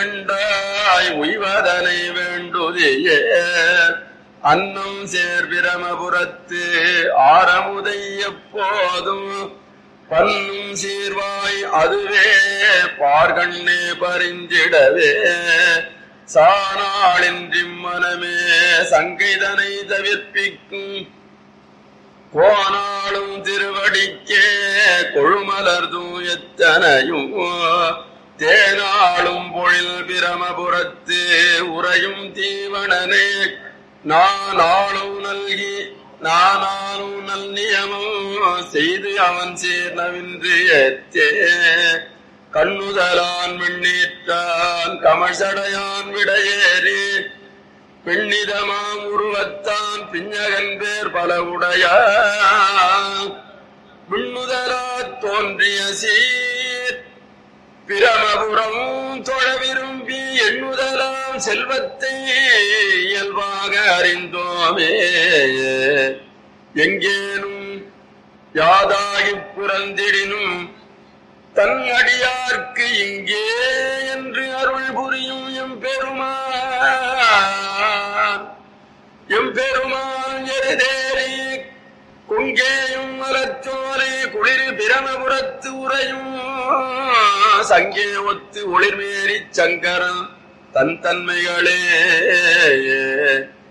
விண்டாய் உய்வதனை வேண்டுதியே அன்னம் சேர் பிரமபுரத்து ஆரமுதை எப்போதும் பன்னும் சீர்வாய் அதுவே பார்கண்ணே பறிஞ்சிடவே சானாளின்றி மனமே சங்கைதனை தவிர்ப்பிக்கும் கோனாளும் திருவடிக்கே கொழுமலர் தூயத்தனையும் தேனாளும் பொழில் பிரமபுரத்து உறையும் தீவனனே நான் ஆளும் நல்கி நானாலும் நல் நியமம் செய்து அவன் சேர்னவின்று ஏத்தே கண்ணுதலான் விண்ணேற்றான் கமழ்சடையான் விடையேறி பெண்ணிதமாம் உருவத்தான் பிஞ்சகன் பேர் பல உடைய விண்ணுதலா தோன்றிய சீர் பிரமபுரம் தொழ விரும்பி எண்ணுதலாம் செல்வத்தை இயல்பாக அறிந்தோமே எங்கேனும் யாதாகிப் புறந்திடினும் தன் அடியார்க்கு இங்கே என்று அருள் புரியும் எம்பெருமான் எம்பெருமான் எருதேறி குங்கேயும் மலச்சோலை குளிர் பிரமபுரத்து உறையும் சங்கே ஒத்து ஒளிர்மேறி சங்கரன் தன் தன்மைகளே